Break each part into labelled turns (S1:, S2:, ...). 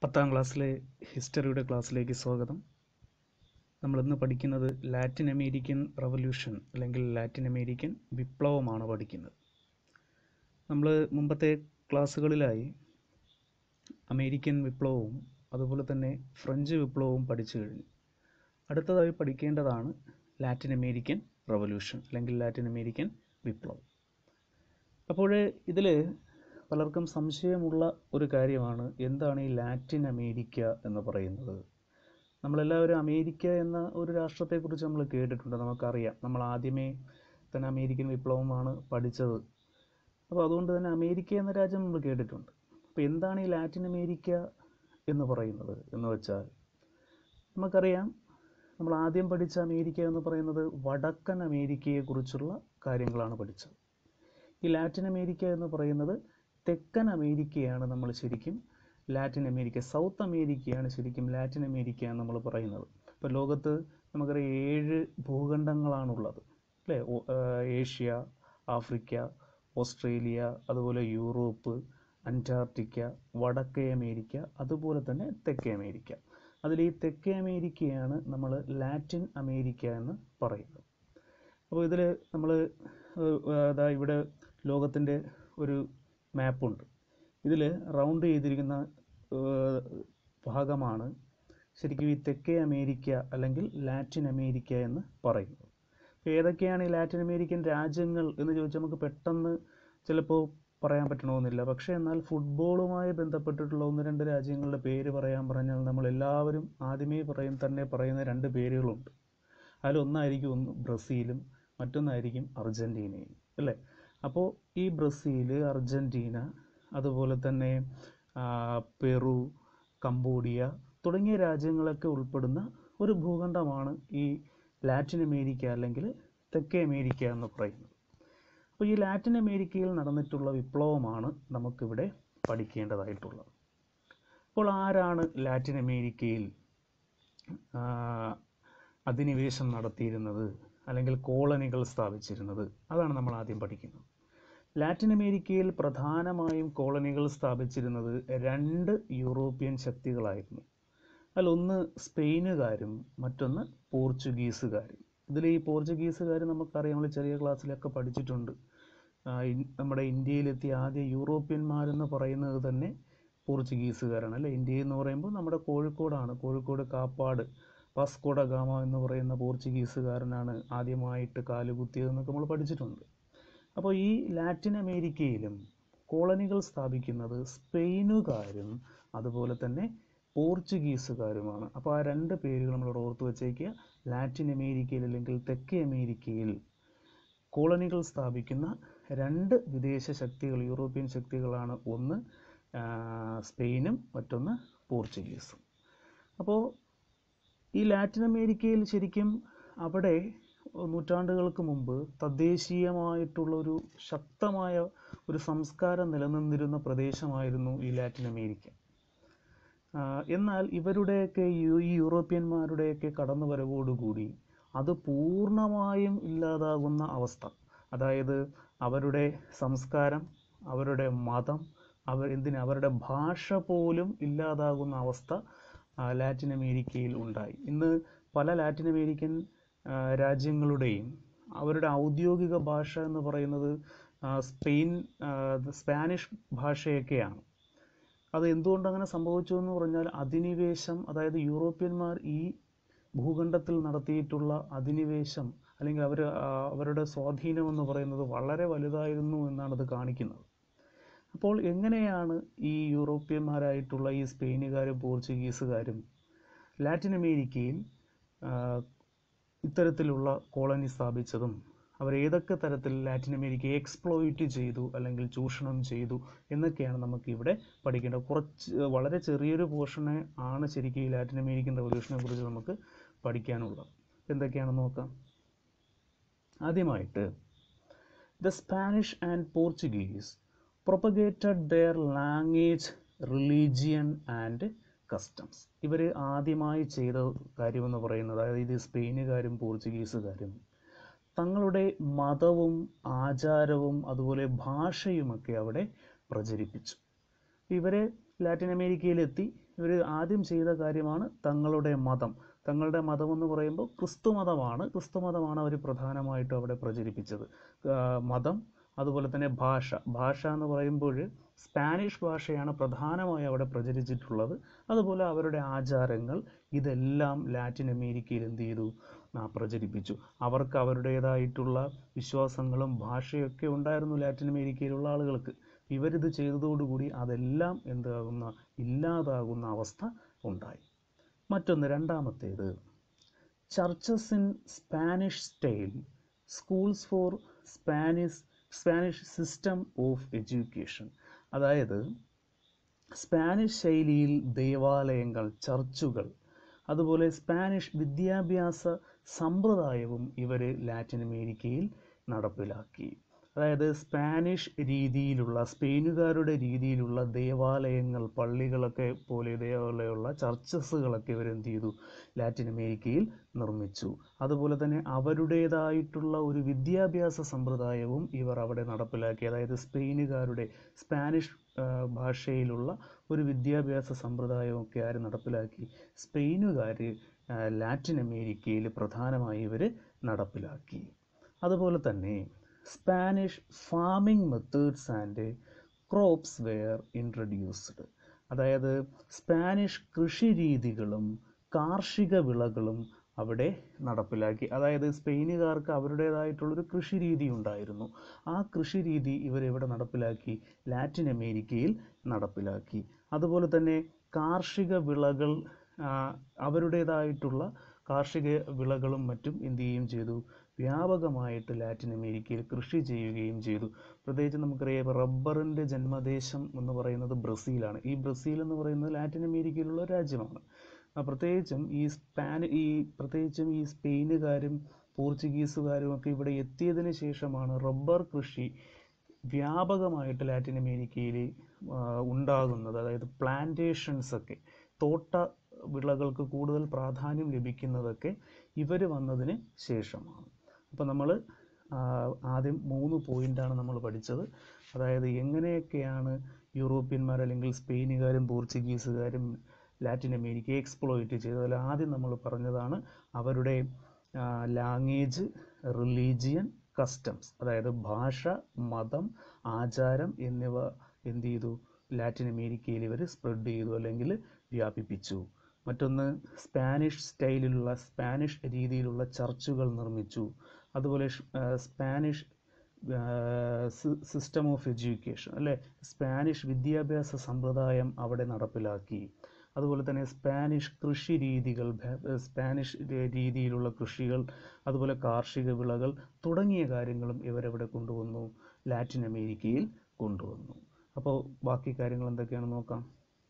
S1: പത്താം ക്ലാസ്സിലെ ഹിസ്റ്ററിയുടെ ക്ലാസ്സിലേക്ക് സ്വാഗതം നമ്മളിന്ന് പഠിക്കുന്നത് ലാറ്റിൻ അമേരിക്കൻ റവല്യൂഷൻ അല്ലെങ്കിൽ ലാറ്റിൻ അമേരിക്കൻ വിപ്ലവമാണ് പഠിക്കുന്നത് നമ്മൾ മുമ്പത്തെ ക്ലാസ്സുകളിലായി അമേരിക്കൻ വിപ്ലവവും അതുപോലെ തന്നെ ഫ്രഞ്ച് വിപ്ലവവും പഠിച്ചു കഴിഞ്ഞു അടുത്തതായി പഠിക്കേണ്ടതാണ് ലാറ്റിൻ അമേരിക്കൻ റവല്യൂഷൻ അല്ലെങ്കിൽ ലാറ്റിൻ അമേരിക്കൻ വിപ്ലവം അപ്പോൾ ഇതിൽ പലർക്കും സംശയമുള്ള ഒരു കാര്യമാണ് എന്താണ് ഈ ലാറ്റിൻ അമേരിക്ക എന്ന് പറയുന്നത് നമ്മളെല്ലാവരും അമേരിക്ക എന്ന ഒരു രാഷ്ട്രത്തെക്കുറിച്ച് നമ്മൾ കേട്ടിട്ടുണ്ട് നമുക്കറിയാം നമ്മൾ ആദ്യമേ തന്നെ അമേരിക്കൻ വിപ്ലവമാണ് പഠിച്ചത് അപ്പോൾ അതുകൊണ്ട് തന്നെ അമേരിക്ക എന്ന രാജ്യം നമ്മൾ കേട്ടിട്ടുണ്ട് അപ്പോൾ എന്താണ് ഈ ലാറ്റിൻ അമേരിക്ക എന്ന് പറയുന്നത് എന്ന് വെച്ചാൽ നമുക്കറിയാം നമ്മൾ ആദ്യം പഠിച്ച അമേരിക്ക എന്ന് പറയുന്നത് വടക്കൻ അമേരിക്കയെക്കുറിച്ചുള്ള കാര്യങ്ങളാണ് പഠിച്ചത് ഈ ലാറ്റിൻ അമേരിക്ക എന്ന് പറയുന്നത് തെക്കൻ അമേരിക്കയാണ് നമ്മൾ ശരിക്കും ലാറ്റിൻ അമേരിക്ക സൗത്ത് അമേരിക്കയാണ് ശരിക്കും ലാറ്റിൻ അമേരിക്ക എന്ന് നമ്മൾ പറയുന്നത് ഇപ്പോൾ ലോകത്ത് നമുക്കറിയാം ഏഴ് ഭൂഖണ്ഡങ്ങളാണുള്ളത് അല്ലേ ഓ- ആഹ് ഏഷ്യ ആഫ്രിക്ക ഓസ്ട്രേലിയ അതുപോലെ യൂറോപ്പ് അന്റാർട്ടിക്ക വടക്കേ അമേരിക്ക അതുപോലെ തന്നെ തെക്കേ അമേരിക്ക അതിൽ ഈ തെക്കേ അമേരിക്കയാണ് നമ്മൾ ലാറ്റിൻ അമേരിക്ക എന്ന് പറയുന്നത് അപ്പോൾ ഇതിൽ നമ്മൾ അതാ ഇവിടെ ലോകത്തിൻ്റെ ഒരു മാപ്പുണ്ട് ഇതിൽ റൗണ്ട് ചെയ്തിരിക്കുന്ന ഏഹ്, ഭാഗമാണ് ശരിക്കും ഈ തെക്കേ അമേരിക്ക അല്ലെങ്കിൽ ലാറ്റിൻ അമേരിക്ക എന്ന് പറയുന്നത് അപ്പോൾ ഏതൊക്കെയാണ് ഈ ലാറ്റിൻ അമേരിക്കൻ രാജ്യങ്ങൾ എന്ന് ചോദിച്ചാൽ നമുക്ക് പെട്ടെന്ന് ചിലപ്പോൾ പറയാൻ പറ്റണമെന്നില്ല പക്ഷേ എന്നാൽ ഫുട്ബോളുമായി ബന്ധപ്പെട്ടിട്ടുള്ള ഒന്ന് രണ്ട് രാജ്യങ്ങളുടെ പേര് പറയാൻ പറഞ്ഞാൽ നമ്മൾ എല്ലാവരും ആദ്യമേ പറയും തന്നെ പറയുന്ന രണ്ട് പേരുകളുണ്ട് അതിലൊന്നായിരിക്കും ഒന്ന് ബ്രസീലും മറ്റൊന്നായിരിക്കും അർജൻറ്റീനയും അല്ലേ അപ്പോൾ ഈ ബ്രസീൽ അർജൻറ്റീന അതുപോലെ തന്നെ ആ, പെറു കംബോഡിയ തുടങ്ങിയ രാജ്യങ്ങളൊക്കെ ഉൾപ്പെടുന്ന ഒരു ഭൂഖണ്ഡമാണ് ഈ ലാറ്റിൻ അമേരിക്ക അല്ലെങ്കിൽ തെക്കേ അമേരിക്ക എന്ന് പറയുന്നത് അപ്പോൾ ഈ ലാറ്റിൻ അമേരിക്കയിൽ നടന്നിട്ടുള്ള വിപ്ലവമാണ് നമുക്കിവിടെ പഠിക്കേണ്ടതായിട്ടുള്ളത് അപ്പോൾ ആരാണ് ലാറ്റിൻ അമേരിക്കയിൽ ആ, അധിനിവേശം നടത്തിയിരുന്നത് അല്ലെങ്കിൽ കോളനികൾ സ്ഥാപിച്ചിരുന്നത് അതാണ് നമ്മൾ ആദ്യം പഠിക്കുന്നത് ലാറ്റിൻ അമേരിക്കയിൽ പ്രധാനമായും കോളനികൾ സ്ഥാപിച്ചിരുന്നത് രണ്ട് യൂറോപ്യൻ ശക്തികളായിരുന്നു അതിലൊന്ന് സ്പെയിനുകാരും മറ്റൊന്ന് പോർച്ചുഗീസുകാരും ഇതിൽ ഈ പോർച്ചുഗീസുകാർ നമുക്കറിയാം നമ്മൾ ചെറിയ ക്ലാസ്സിലൊക്കെ പഠിച്ചിട്ടുണ്ട് ആ, ഇൻ- നമ്മുടെ ഇന്ത്യയിലെത്തിയ ആദ്യ യൂറോപ്യന്മാരെന്ന് പറയുന്നത് തന്നെ പോർച്ചുഗീസുകാരാണ് അല്ലേ ഇന്ത്യ എന്ന് പറയുമ്പോൾ നമ്മുടെ കോഴിക്കോടാണ് കോഴിക്കോട് കാപ്പാട് വാസ്കോഡ ഗാമ എന്ന് പറയുന്ന പോർച്ചുഗീസുകാരനാണ് ആദ്യമായിട്ട് കാലുകുത്തിയതെന്നൊക്കെ നമ്മൾ പഠിച്ചിട്ടുണ്ട് അപ്പോൾ ഈ ലാറ്റിൻ അമേരിക്കയിലും കോളനികൾ സ്ഥാപിക്കുന്നത് സ്പെയിനുകാരും അതുപോലെ തന്നെ പോർച്ചുഗീസുകാരുമാണ് അപ്പോൾ ആ രണ്ട് പേരുകൾ നമ്മൾ ഓർത്ത് വെച്ചേക്കുക ലാറ്റിൻ അമേരിക്കയിൽ അല്ലെങ്കിൽ തെക്കേ അമേരിക്കയിൽ കോളനികൾ സ്ഥാപിക്കുന്ന രണ്ട് വിദേശ ശക്തികൾ യൂറോപ്യൻ ശക്തികളാണ് ഒന്ന് ആ, സ്പെയിനും മറ്റൊന്ന് പോർച്ചുഗീസും അപ്പോൾ ഈ ലാറ്റിൻ അമേരിക്കയിൽ ശരിക്കും അവിടെ നൂറ്റാണ്ടുകൾക്ക് മുമ്പ് തദ്ദേശീയമായിട്ടുള്ള ഒരു ശക്തമായ ഒരു സംസ്കാരം നിലനിന്നിരുന്ന പ്രദേശമായിരുന്നു ഈ ലാറ്റിൻ അമേരിക്ക ആ, എന്നാൽ ഇവരുടെയൊക്കെ യു- ഈ യൂറോപ്യന്മാരുടെയൊക്കെ കടന്നുവരവോടുകൂടി അത് പൂർണ്ണമായും ഇല്ലാതാകുന്ന അവസ്ഥ അതായത് അവരുടെ സംസ്കാരം അവരുടെ മതം അവർ എന്തിന് അവരുടെ ഭാഷ പോലും ഇല്ലാതാകുന്ന അവസ്ഥ ആ, ലാറ്റിൻ അമേരിക്കയിൽ ഉണ്ടായി ഇന്ന് പല ലാറ്റിൻ അമേരിക്കൻ ആ, രാജ്യങ്ങളുടെയും അവരുടെ ഔദ്യോഗിക ഭാഷ എന്ന് പറയുന്നത് ആ, സ്പെയിൻ ആ, സ്പാനിഷ് ഭാഷയൊക്കെയാണ് അത് എന്തുകൊണ്ട് അങ്ങനെ സംഭവിച്ചു എന്ന് പറഞ്ഞാൽ അധിനിവേശം അതായത് യൂറോപ്യന്മാർ ഈ ഭൂഖണ്ഡത്തിൽ നടത്തിയിട്ടുള്ള അധിനിവേശം അല്ലെങ്കിൽ അവർ അവരുടെ സ്വാധീനം എന്ന് പറയുന്നത് വളരെ വലുതായിരുന്നു എന്നാണ് അത് കാണിക്കുന്നത് അപ്പോൾ എങ്ങനെയാണ് ഈ യൂറോപ്യന്മാരായിട്ടുള്ള ഈ സ്പെയിനുകാരും പോർച്ചുഗീസുകാരും ലാറ്റിൻ അമേരിക്കയിൽ ആ, ഇത്തരത്തിലുള്ള കോളനി സ്ഥാപിച്ചതും അവർ ഏതൊക്കെ തരത്തിൽ ലാറ്റിൻ അമേരിക്കയെ എക്സ്പ്ലോയിറ്റ് ചെയ്തു അല്ലെങ്കിൽ ചൂഷണം ചെയ്തു എന്നൊക്കെയാണ് നമുക്ക് ഇവിടെ പഠിക്കേണ്ടത് കുറച്ച് വളരെ ചെറിയൊരു പോർഷനെ ആണ് ശരിക്കും ഈ ലാറ്റിൻ അമേരിക്കൻ റവല്യൂഷനെ കുറിച്ച് നമുക്ക് പഠിക്കാനുള്ളത് എന്തൊക്കെയാണെന്ന് നോക്കാം ആദ്യമായിട്ട് the Spanish and Portuguese propagated their language religion and customs ഇവർ ആദ്യമായി ചെയ്ത കാര്യമെന്ന് പറയുന്നത് അതായത് ഇത് സ്പെയിനുകാരും പോർച്ചുഗീസുകാരും തങ്ങളുടെ മതവും ആചാരവും അതുപോലെ ഭാഷയുമൊക്കെ അവിടെ പ്രചരിപ്പിച്ചു ഇവർ ലാറ്റിൻ അമേരിക്കയിലെത്തി ഇവർ ആദ്യം ചെയ്ത കാര്യമാണ് തങ്ങളുടെ മതം തങ്ങളുടെ മതം എന്ന് പറയുമ്പോൾ ക്രിസ്തു മതമാണ് ക്രിസ്തു മതമാണ് അവർ പ്രധാനമായിട്ടും അവിടെ പ്രചരിപ്പിച്ചത് ആ, മതം അതുപോലെ തന്നെ ഭാഷ ഭാഷ എന്ന് പറയുമ്പോൾ സ്പാനിഷ് ഭാഷയാണ് പ്രധാനമായി അവിടെ പ്രചരിച്ചിട്ടുള്ളത് അതുപോലെ അവരുടെ ആചാരങ്ങൾ ഇതെല്ലാം ലാറ്റിൻ അമേരിക്കയിൽ എന്ത് ചെയ്തു ആ, പ്രചരിപ്പിച്ചു അവർക്ക് അവരുടേതായിട്ടുള്ള വിശ്വാസങ്ങളും ഭാഷയൊക്കെ ഉണ്ടായിരുന്നു ലാറ്റിൻ അമേരിക്കയിലുള്ള ആളുകൾക്ക് ഇവരിത് ചെയ്തതോടുകൂടി അതെല്ലാം എന്താകുന്ന ഇല്ലാതാകുന്ന അവസ്ഥ ഉണ്ടായി മറ്റൊന്ന് രണ്ടാമത്തേത് churches in Spanish style schools for Spanish Spanish system of education അതായത് സ്പാനിഷ് ശൈലിയിൽ ദേവാലയങ്ങൾ ചർച്ചുകൾ അതുപോലെ സ്പാനിഷ് വിദ്യാഭ്യാസ സമ്പ്രദായവും ഇവർ ലാറ്റിൻ അമേരിക്കയിൽ നടപ്പിലാക്കി അതായത് സ്പാനിഷ് രീതിയിലുള്ള സ്പെയിനുകാരുടെ രീതിയിലുള്ള ദേവാലയങ്ങൾ പള്ളികളൊക്കെ പോലെ ഇതേപോലെയുള്ള ചർച്ചസുകളൊക്കെ ഇവരെന്ത് ചെയ്തു ലാറ്റിൻ അമേരിക്കയിൽ നിർമ്മിച്ചു അതുപോലെ തന്നെ അവരുടേതായിട്ടുള്ള ഒരു വിദ്യാഭ്യാസ സമ്പ്രദായവും ഇവർ അവിടെ നടപ്പിലാക്കി അതായത് സ്പെയിനുകാരുടെ സ്പാനിഷ് ആ, ഭാഷയിലുള്ള ഒരു വിദ്യാഭ്യാസ സമ്പ്രദായമൊക്കെ ആര് നടപ്പിലാക്കി സ്പെയിനുകാർ ലാറ്റിൻ അമേരിക്കയിൽ പ്രധാനമായി ഇവർ നടപ്പിലാക്കി അതുപോലെ തന്നെ Spanish farming methods and crops were introduced അതായത് സ്പാനിഷ് കൃഷി രീതികളും കാർഷിക വിളകളും അവിടെ നടപ്പിലാക്കി അതായത് സ്പെയിനുകാർക്ക് അവരുടേതായിട്ടുള്ളൊരു കൃഷി രീതി ഉണ്ടായിരുന്നു ആ കൃഷി രീതി ഇവരിവിടെ നടപ്പിലാക്കി ലാറ്റിൻ അമേരിക്കയിൽ നടപ്പിലാക്കി അതുപോലെ തന്നെ കാർഷിക വിളകൾ ആ, അവരുടേതായിട്ടുള്ള കാർഷിക വിളകളും മറ്റും എന്ത് ചെയ്യുകയും ചെയ്തു വ്യാപകമായിട്ട് ലാറ്റിൻ അമേരിക്കയിൽ കൃഷി ചെയ്യുകയും ചെയ്തു പ്രത്യേകിച്ച് നമുക്കറിയാം ഇപ്പോൾ റബ്ബറിൻ്റെ ജന്മദേശം എന്ന് പറയുന്നത് ബ്രസീലാണ് ഈ ബ്രസീൽ എന്ന് പറയുന്നത് ലാറ്റിൻ അമേരിക്കയിലുള്ള ഒരു രാജ്യമാണ് ആ, പ്രത്യേകിച്ചും ഈ സ്പാൻ ഈ പ്രത്യേകിച്ചും ഈ സ്പെയിനുകാരും പോർച്ചുഗീസുകാരും ഒക്കെ ഇവിടെ എത്തിയതിന് ശേഷമാണ് റബ്ബർ കൃഷി വ്യാപകമായിട്ട് ലാറ്റിൻ അമേരിക്കയിൽ ഉണ്ടാകുന്നത് അതായത് പ്ലാന്റേഷൻസ് ഒക്കെ തോട്ട വിളകൾക്ക് കൂടുതൽ പ്രാധാന്യം ലഭിക്കുന്നതൊക്കെ ഇവർ വന്നതിന് ശേഷമാണ് അപ്പോൾ നമ്മൾ ആദ്യം മൂന്ന് പോയിൻ്റാണ് നമ്മൾ പഠിച്ചത് അതായത് എങ്ങനെയൊക്കെയാണ് യൂറോപ്യന്മാർ അല്ലെങ്കിൽ സ്പെയിനുകാരും പോർച്ചുഗീസുകാരും ലാറ്റിൻ അമേരിക്കയെ എക്സ്പ്ലോയിറ്റ് ചെയ്തത് അതിൽ ആദ്യം നമ്മൾ പറഞ്ഞതാണ് അവരുടെ ലാംഗ്വേജ് റിലീജിയൻ കസ്റ്റംസ് അതായത് ഭാഷ മതം ആചാരം എന്നിവ എന്ത് ചെയ്തു ലാറ്റിൻ അമേരിക്കയിൽ ഇവർ സ്പ്രെഡ് ചെയ്തു അല്ലെങ്കിൽ വ്യാപിപ്പിച്ചു മറ്റൊന്ന് സ്പാനിഷ് സ്റ്റൈലിലുള്ള സ്പാനിഷ് രീതിയിലുള്ള ചർച്ചുകൾ നിർമ്മിച്ചു അതുപോലെ ഷ്- ആ, സ്പാനിഷ് സിസ്റ്റം ഓഫ് എഡ്യൂക്കേഷൻ അല്ലേ സ്പാനിഷ് വിദ്യാഭ്യാസ സമ്പ്രദായം അവിടെ നടപ്പിലാക്കി അതുപോലെ തന്നെ സ്പാനിഷ് കൃഷി രീതികൾ ഭ- സ്പാനിഷ് ര- രീതിയിലുള്ള കൃഷികൾ അതുപോലെ കാർഷിക വിളകൾ തുടങ്ങിയ കാര്യങ്ങളും ഇവരവിടെ കൊണ്ടുവന്നു ലാറ്റിൻ അമേരിക്കയിൽ കൊണ്ടുവന്നു അപ്പോൾ ബാക്കി കാര്യങ്ങൾ എന്തൊക്കെയാണെന്ന് നോക്കാം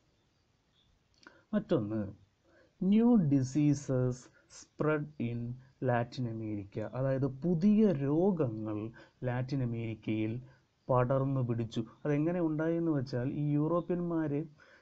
S1: മറ്റൊന്ന് new diseases spread in Latin America അതായത് പുതിയ രോഗങ്ങൾ ലാറ്റിൻ അമേരിക്കയിൽ പടർന്നു പിടിച്ചു അതെങ്ങനെ ഉണ്ടായി എന്ന് വെച്ചാൽ ഈ യൂറോപ്യന്മാർ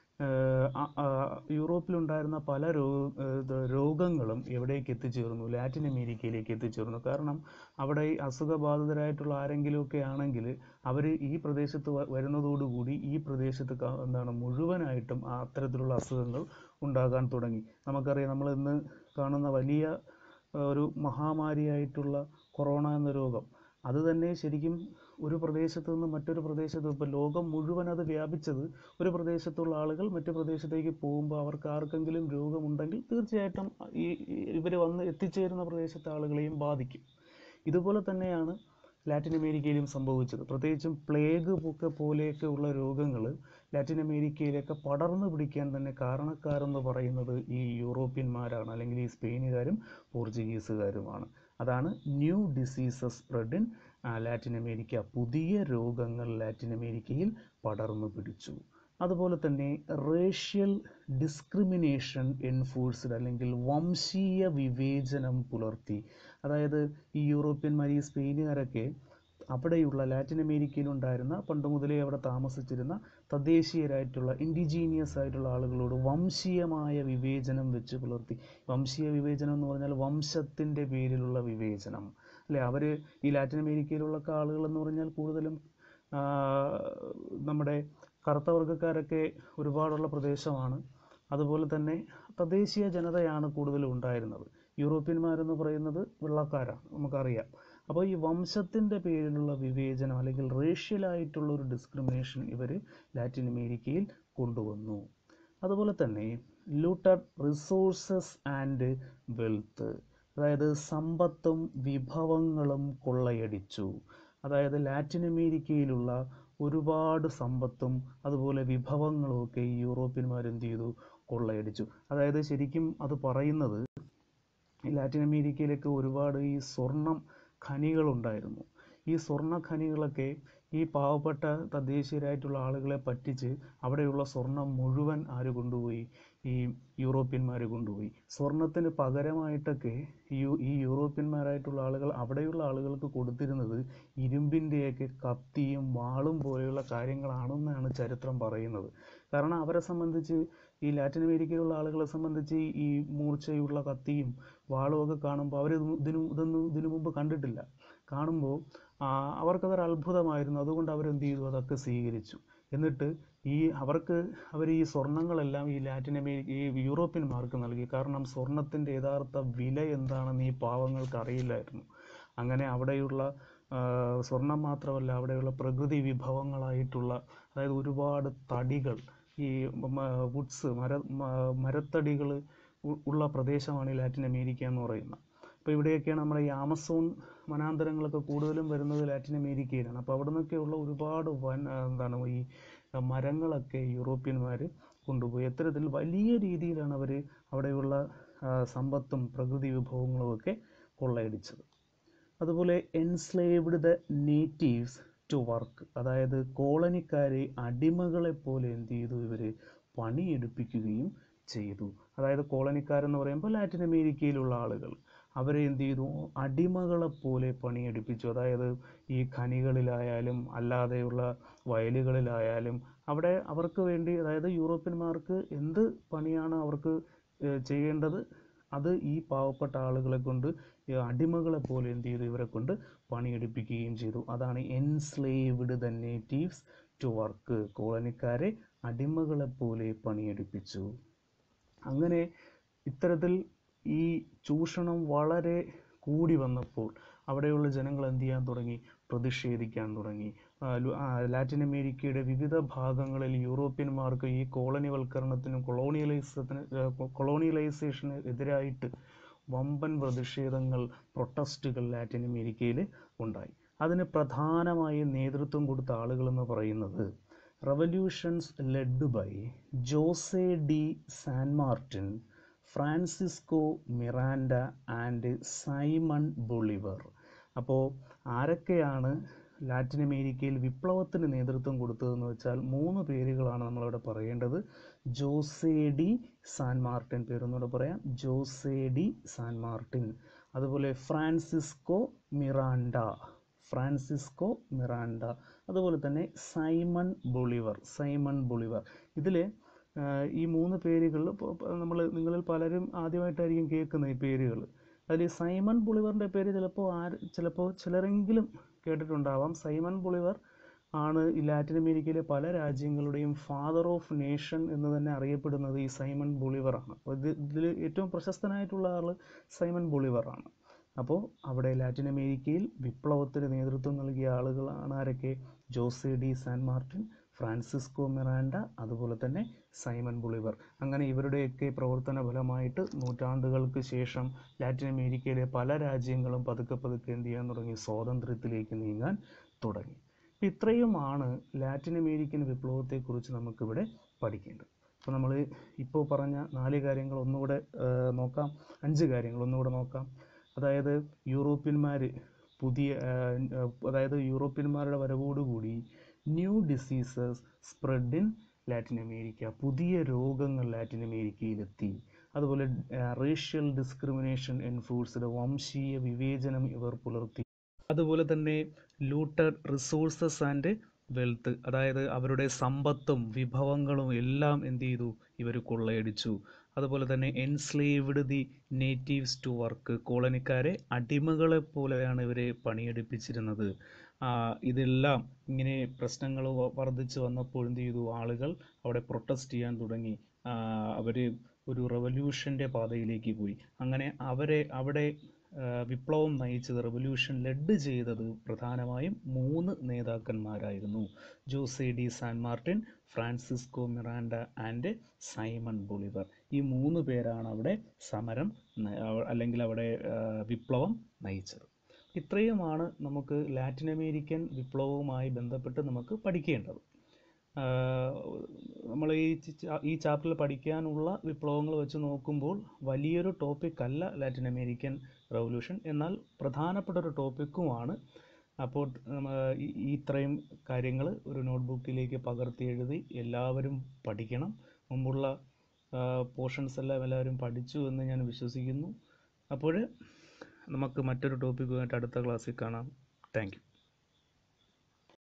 S1: യൂറോപ്പിലുണ്ടായിരുന്ന പല രോ ഇത് രോഗങ്ങളും എവിടേക്ക് എത്തിച്ചേർന്നു ലാറ്റിൻ അമേരിക്കയിലേക്ക് എത്തിച്ചേർന്നു കാരണം അവിടെ ഈ അസുഖബാധിതരായിട്ടുള്ള ആരെങ്കിലുമൊക്കെ ആണെങ്കിൽ അവർ ഈ പ്രദേശത്ത് വ- വരുന്നതോടുകൂടി ഈ പ്രദേശത്ത് ക- എന്താണ് മുഴുവനായിട്ടും ആ അത്തരത്തിലുള്ള അസുഖങ്ങൾ ഉണ്ടാകാൻ തുടങ്ങി നമുക്കറിയാം നമ്മൾ ഇന്ന് കാണുന്ന വലിയ ആ, ഒരു മഹാമാരിയായിട്ടുള്ള കൊറോണ എന്ന രോഗം അത് തന്നെ ശരിക്കും ഒരു പ്രദേശത്ത് നിന്ന് മറ്റൊരു പ്രദേശത്ത് ഇപ്പോൾ ലോകം മുഴുവൻ അത് വ്യാപിച്ചത് ഒരു പ്രദേശത്തുള്ള ആളുകൾ മറ്റു പ്രദേശത്തേക്ക് പോകുമ്പോൾ അവർക്ക് ആർക്കെങ്കിലും രോഗമുണ്ടെങ്കിൽ തീർച്ചയായിട്ടും ഈ ഇവർ വന്ന് എത്തിച്ചേരുന്ന പ്രദേശത്തെ ആളുകളെയും ബാധിക്കും ഇതുപോലെ തന്നെയാണ് ലാറ്റിൻ അമേരിക്കയിലും സംഭവിച്ചത് പ്രത്യേകിച്ചും പ്ലേഗ് ഒക്കെ പോലെയൊക്കെ ഉള്ള രോഗങ്ങൾ ലാറ്റിൻ അമേരിക്കയിലൊക്കെ പടർന്നു പിടിക്കാൻ തന്നെ കാരണക്കാരെന്ന് പറയുന്നത് ഈ യൂറോപ്യന്മാരാണ് അല്ലെങ്കിൽ ഈ സ്പെയിനുകാരും പോർച്ചുഗീസുകാരുമാണ് അതാണ് new diseases spread in Latin America പുതിയ രോഗങ്ങൾ ലാറ്റിൻ അമേരിക്കയിൽ പടർന്നു പിടിച്ചു അതുപോലെ തന്നെ റേഷ്യൽ ഡിസ്ക്രിമിനേഷൻ എൻഫോഴ്സ്ഡ് അല്ലെങ്കിൽ വംശീയ വിവേചനം പുലർത്തി അതായത് ഈ യൂറോപ്യന്മാർ ഈ സ്പെയിനുകാരൊക്കെ അവിടെയുള്ള ലാറ്റിൻ അമേരിക്കയിലുണ്ടായിരുന്ന പണ്ട് മുതലേ അവിടെ താമസിച്ചിരുന്ന തദ്ദേശീയരായിട്ടുള്ള ഇൻഡിജീനിയസ് ആയിട്ടുള്ള ആളുകളോട് വംശീയമായ വിവേചനം വെച്ച് പുലർത്തി വംശീയ വിവേചനം എന്ന് പറഞ്ഞാൽ വംശത്തിൻ്റെ പേരിലുള്ള വിവേചനം അല്ലേ അവർ ഈ ലാറ്റിൻ അമേരിക്കയിലുള്ള ആളുകൾ എന്ന് പറഞ്ഞാൽ കൂടുതലും ആ, നമ്മുടെ കറുത്ത വർഗ്ഗക്കാരൊക്കെ ഒരുപാടുള്ള പ്രദേശമാണ് അതുപോലെ തന്നെ തദ്ദേശീയ ജനതയാണ് കൂടുതലും ഉണ്ടായിരുന്നത് യൂറോപ്യന്മാരെന്ന് പറയുന്നത് വെള്ളക്കാരാണ് നമുക്കറിയാം അപ്പോൾ ഈ വംശത്തിൻ്റെ പേരിലുള്ള വിവേചനം അല്ലെങ്കിൽ റേഷ്യലായിട്ടുള്ള ഒരു ഡിസ്ക്രിമിനേഷൻ ഇവർ ലാറ്റിൻ അമേരിക്കയിൽ കൊണ്ടുവന്നു അതുപോലെ തന്നെ ലൂട്ടഡ് റിസോഴ്സസ് ആൻഡ് വെൽത്ത് അതായത് സമ്പത്തും വിഭവങ്ങളും കൊള്ളയടിച്ചു അതായത് ലാറ്റിൻ അമേരിക്കയിലുള്ള ഒരുപാട് സമ്പത്തും അതുപോലെ വിഭവങ്ങളും ഒക്കെ ഈ യൂറോപ്യന്മാർ എന്ത് ചെയ്തു കൊള്ളയടിച്ചു അതായത് ശരിക്കും അത് പറയുന്നത് ഈ ലാറ്റിൻ അമേരിക്കയിലൊക്കെ ഒരുപാട് ഈ സ്വർണം ഖനികളുണ്ടായിരുന്നു ഈ സ്വർണ്ണ ഖനികളൊക്കെ ഈ പാവപ്പെട്ട തദ്ദേശീയരായിട്ടുള്ള ആളുകളെ പറ്റിച്ച് അവിടെയുള്ള സ്വർണം മുഴുവൻ ആര് കൊണ്ടുപോയി ഈ യൂറോപ്യന്മാർ കൊണ്ടുപോയി സ്വർണത്തിന് പകരമായിട്ടൊക്കെ ഈ ഈ യൂറോപ്യന്മാരായിട്ടുള്ള ആളുകൾ അവിടെയുള്ള ആളുകൾക്ക് കൊടുത്തിരുന്നത് ഇരുമ്പിൻ്റെയൊക്കെ കത്തിയും വാളും പോലെയുള്ള കാര്യങ്ങളാണെന്നാണ് ചരിത്രം പറയുന്നത് കാരണം അവരെ സംബന്ധിച്ച് ഈ ലാറ്റിൻ അമേരിക്കയിലുള്ള ആളുകളെ സംബന്ധിച്ച് ഈ മൂർച്ചയുള്ള കത്തിയും വാളും ഒക്കെ കാണുമ്പോൾ അവർ ഇതിനു ഇതൊന്നും ഇതിനു മുമ്പ് കണ്ടിട്ടില്ല കാണുമ്പോൾ അവർക്കതൊരു അത്ഭുതമായിരുന്നു അതുകൊണ്ട് അവരെന്ത് ചെയ്തു അതൊക്കെ സ്വീകരിച്ചു എന്നിട്ട് ഈ അവർക്ക് അവർ ഈ സ്വർണ്ണങ്ങളെല്ലാം ഈ ലാറ്റിൻ അമേരിക്ക ഈ യൂറോപ്യന്മാർക്ക് നൽകി കാരണം സ്വർണത്തിൻ്റെ യഥാർത്ഥ വില എന്താണെന്ന് ഈ പാവങ്ങൾക്ക് അറിയില്ലായിരുന്നു അങ്ങനെ അവിടെയുള്ള സ്വർണം മാത്രമല്ല അവിടെയുള്ള പ്രകൃതി വിഭവങ്ങളായിട്ടുള്ള അതായത് ഒരുപാട് തടികൾ ഈ വുഡ്സ് മര മരത്തടികൾ ഉള്ള പ്രദേശമാണ് ഈ ലാറ്റിൻ അമേരിക്ക എന്ന് പറയുന്നത് അപ്പോൾ ഇവിടെയൊക്കെയാണ് നമ്മുടെ ഈ ആമസോൺ വനാന്തരങ്ങളൊക്കെ കൂടുതലും വരുന്നത് ലാറ്റിൻ അമേരിക്കയിലാണ് അപ്പോൾ അവിടെ നിന്നൊക്കെയുള്ള ഒരുപാട് വൻ എന്താണ് ഈ മരങ്ങളൊക്കെ യൂറോപ്യന്മാർ കൊണ്ടുപോയി അത്തരത്തിൽ വലിയ രീതിയിലാണ് അവർ അവിടെയുള്ള സമ്പത്തും പ്രകൃതി വിഭവങ്ങളും ഒക്കെ കൊള്ളയടിച്ചത് അതുപോലെ enslaved the natives to work അതായത് കോളനിക്കാരെ അടിമകളെ പോലെ എന്ത് ചെയ്തു ഇവർ പണിയെടുപ്പിക്കുകയും ചെയ്തു അതായത് കോളനിക്കാരെന്ന് പറയുമ്പോൾ ലാറ്റിൻ അമേരിക്കയിലുള്ള ആളുകൾ അവരെ എന്ത് ചെയ്തു അടിമകളെപ്പോലെ പണിയെടുപ്പിച്ചു അതായത് ഈ ഖനികളിലായാലും അല്ലാതെയുള്ള വയലുകളിലായാലും അവിടെ അവർക്ക് വേണ്ടി അതായത് യൂറോപ്യന്മാർക്ക് എന്ത് പണിയാണ് അവർക്ക് ചെയ്യേണ്ടത് അത് ഈ പാവപ്പെട്ട ആളുകളെ കൊണ്ട് അടിമകളെ പോലെ എന്ത് ചെയ്തു ഇവരെ കൊണ്ട് പണിയെടുപ്പിക്കുകയും ചെയ്തു അതാണ് enslaved the natives to work കോളനിക്കാരെ അടിമകളെ പോലെ പണിയെടുപ്പിച്ചു അങ്ങനെ ഇത്തരത്തിൽ ഈ ചൂഷണം വളരെ കൂടി വന്നപ്പോൾ അവിടെയുള്ള ജനങ്ങൾ എന്ത് ചെയ്യാൻ തുടങ്ങി പ്രതിഷേധിക്കാൻ തുടങ്ങി ലാറ്റിൻ അമേരിക്കയുടെ വിവിധ ഭാഗങ്ങളിൽ യൂറോപ്യന്മാർക്ക് ഈ കോളനിവൽക്കരണത്തിനും കൊളോണിയലൈസത്തിന് കൊളോണിയലൈസേഷന് എതിരായിട്ട് വമ്പൻ പ്രതിഷേധങ്ങൾ പ്രൊട്ടസ്റ്റുകൾ ലാറ്റിൻ അമേരിക്കയിൽ ഉണ്ടായി അതിന് പ്രധാനമായും നേതൃത്വം കൊടുത്ത ആളുകളെന്ന് പറയുന്നത് revolutions led by Jose de San Martin Francisco Miranda and Simon Bolivar അപ്പോൾ ആരൊക്കെയാണ് ലാറ്റിൻ അമേരിക്കയിൽ വിപ്ലവത്തിന് നേതൃത്വം കൊടുത്തതെന്ന് വെച്ചാൽ മൂന്ന് പേരുകളാണ് നമ്മളിവിടെ പറയേണ്ടത് ജോസെ ഡി സാൻ മാർട്ടിൻ പേരൊന്നുകൂടെ പറയാം ജോസെ ഡി സാൻ മാർട്ടിൻ അതുപോലെ ഫ്രാൻസിസ്കോ മിറാൻഡ ഫ്രാൻസിസ്കോ മിറാൻഡ അതുപോലെ തന്നെ സൈമൺ ബൊളിവർ സൈമൺ ബൊളിവർ ഇതിൽ ഈ മൂന്ന് പേരുകൾ നമ്മൾ നിങ്ങളിൽ പലരും ആദ്യമായിട്ടായിരിക്കും കേൾക്കുന്ന ഈ പേരുകൾ അതിൽ സൈമൺ ബൊളിവറിൻ്റെ പേര് ചിലപ്പോൾ ആര് ചിലപ്പോൾ ചിലരെങ്കിലും കേട്ടിട്ടുണ്ടാവാം സൈമൺ ബൊളിവർ ആണ് ഈ ലാറ്റിൻ അമേരിക്കയിലെ പല രാജ്യങ്ങളുടെയും ഫാദർ ഓഫ് നേഷൻ എന്ന് തന്നെ അറിയപ്പെടുന്നത് ഈ സൈമൺ ബൊളിവറാണ് അപ്പോൾ ഇത് ഇതിൽ ഏറ്റവും പ്രശസ്തനായിട്ടുള്ള ആൾ സൈമൺ ബൊളിവറാണ് അപ്പോൾ അവിടെ ലാറ്റിൻ അമേരിക്കയിൽ വിപ്ലവത്തിന് നേതൃത്വം നൽകിയ ആളുകളാണ് ആരൊക്കെ Jose de San Martin Francisco Miranda അതുപോലെ തന്നെ സൈമൺ ബൊളിവർ അങ്ങനെ ഇവരുടെയൊക്കെ പ്രവർത്തന ഫലമായിട്ട് നൂറ്റാണ്ടുകൾക്ക് ശേഷം ലാറ്റിൻ അമേരിക്കയിലെ പല രാജ്യങ്ങളും പതുക്കെ പതുക്കെ എന്ത് ചെയ്യാൻ തുടങ്ങി സ്വാതന്ത്ര്യത്തിലേക്ക് നീങ്ങാൻ തുടങ്ങി ഇത്രയുമാണ് ലാറ്റിൻ അമേരിക്കൻ വിപ്ലവത്തെക്കുറിച്ച് നമുക്കിവിടെ പഠിക്കേണ്ടത് അപ്പോൾ നമ്മൾ ഇപ്പോൾ പറഞ്ഞ നാല് കാര്യങ്ങൾ ഒന്നുകൂടെ നോക്കാം അഞ്ച് കാര്യങ്ങൾ ഒന്നുകൂടെ നോക്കാം അതായത് യൂറോപ്യന്മാർ പുതിയ അതായത് യൂറോപ്യന്മാരുടെ വരവോടുകൂടി new diseases spread in Latin America പുതിയ രോഗങ്ങൾ ലാറ്റിൻ അമേരിക്കയിലെത്തി അതുപോലെ റേഷ്യൽ ഡിസ്ക്രിമിനേഷൻ എൻഫോഴ്സ്ഡ് വംശീയ വിവേചനം ഇവർ പുലർത്തി അതുപോലെ തന്നെ ലൂട്ടഡ് റിസോഴ്സസ് ആൻഡ് വെൽത്ത് അതായത് അവരുടെ സമ്പത്തും വിഭവങ്ങളും എല്ലാം എന്ത് ചെയ്തു ഇവർ കൊള്ളയടിച്ചു അതുപോലെ തന്നെ enslaved the natives to work കോളനിക്കാരെ അടിമകളെ പോലെയാണ് ഇവരെ പണിയെടുപ്പിച്ചിരുന്നത് ഇതെല്ലാം ഇങ്ങനെ പ്രശ്നങ്ങൾ വർദ്ധിച്ചു വന്നപ്പോൾ എന്ത് ചെയ്തു ആളുകൾ അവിടെ പ്രൊട്ടസ്റ്റ് ചെയ്യാൻ തുടങ്ങി അവർ ഒരു റെവല്യൂഷൻ്റെ പാതയിലേക്ക് പോയി അങ്ങനെ അവരെ അവിടെ ആ, വിപ്ലവം നയിച്ചത് റെവല്യൂഷൻ ലെഡ് ചെയ്തത് പ്രധാനമായും മൂന്ന് നേതാക്കന്മാരായിരുന്നു Jose de San Martin Francisco Miranda and Simon Bolivar ഈ മൂന്ന് പേരാണ് അവിടെ സമരം ന- അവ- അല്ലെങ്കിൽ അവിടെ ആ, വിപ്ലവം നയിച്ചത് ഇത്രയുമാണ് നമുക്ക് ലാറ്റിൻ അമേരിക്കൻ വിപ്ലവവുമായി ബന്ധപ്പെട്ട് നമുക്ക് പഠിക്കേണ്ടത് നമ്മൾ ഈ ച- ഈ ചാപ്റ്ററിൽ പഠിക്കാനുള്ള വിപ്ലവങ്ങൾ വെച്ച് നോക്കുമ്പോൾ വലിയൊരു ടോപ്പിക് അല്ല ലാറ്റിൻ അമേരിക്കൻ റവല്യൂഷൻ എന്നാൽ പ്രധാനപ്പെട്ട ഒരു ടോപ്പിക്കുമാണ് അപ്പോൾ നമ്മ ഈ- ഈ ഇത്രയും കാര്യങ്ങൾ ഒരു നോട്ട്ബുക്കിലേക്ക് പകർത്തി എഴുതി എല്ലാവരും പഠിക്കണം മുമ്പുള്ള പോർഷൻസ് എല്ലാം എല്ലാവരും പഠിച്ചു എന്ന് ഞാൻ വിശ്വസിക്കുന്നു അപ്പോൾ നമുക്ക് മറ്റൊരു ടോപ്പിക്കുമായിട്ട് അടുത്ത ക്ലാസ്സിൽ കാണാം താങ്ക് യു